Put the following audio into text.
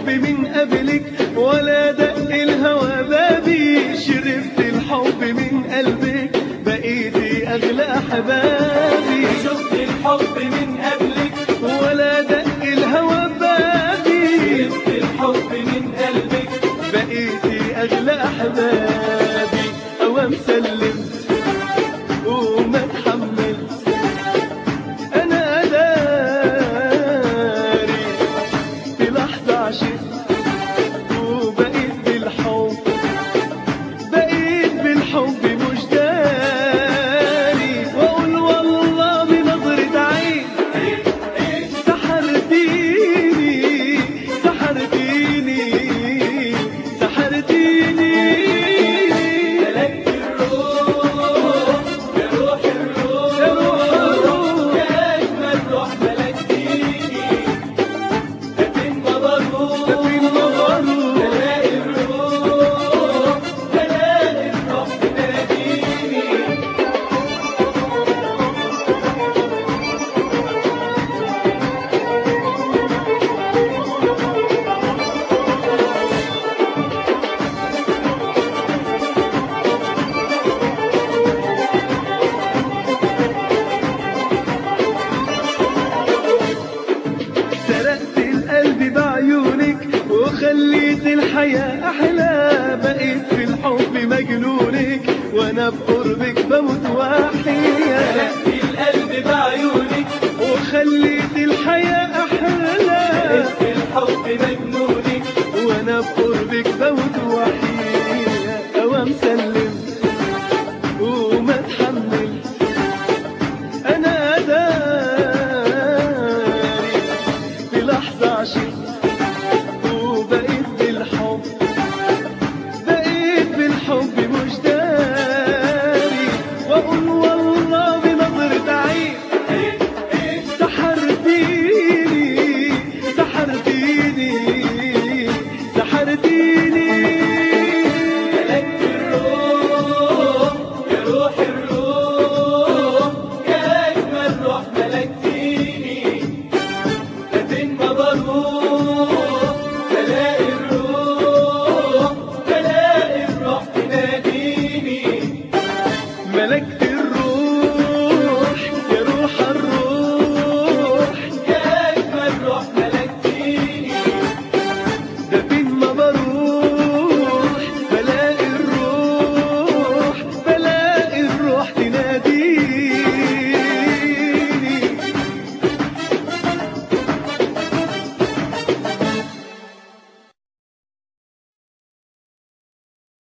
الحب من قبلك ولا دق الهوى بابي شربت الحب من قلبك بقيتي اغلى احبابي شفت الحب من قبلك ولا دق الهوى بابي شفت الحب من قلبك بقيتي اغلى احبابي اوام سلمت وما اتحملت انا داري في لحظه عشقت وبقيت بالحب بقيت بالحب مش داري واقول والله بنظرة عين سحرتيني سحرتيني سحرتيني ملكت الروح يا روح الروح يا روح الروح. يا أجمل روح ملكتيني لكن ما بروح لكن ما بروح. بلاقي الروح بلاقي الروح تناديني سرقت القلب بعيونك وخليت الحياة أحلى بقيت في الحب مجنونك وأنا بقربك بموت وأحيا ملكت القلب بعيونك وخليت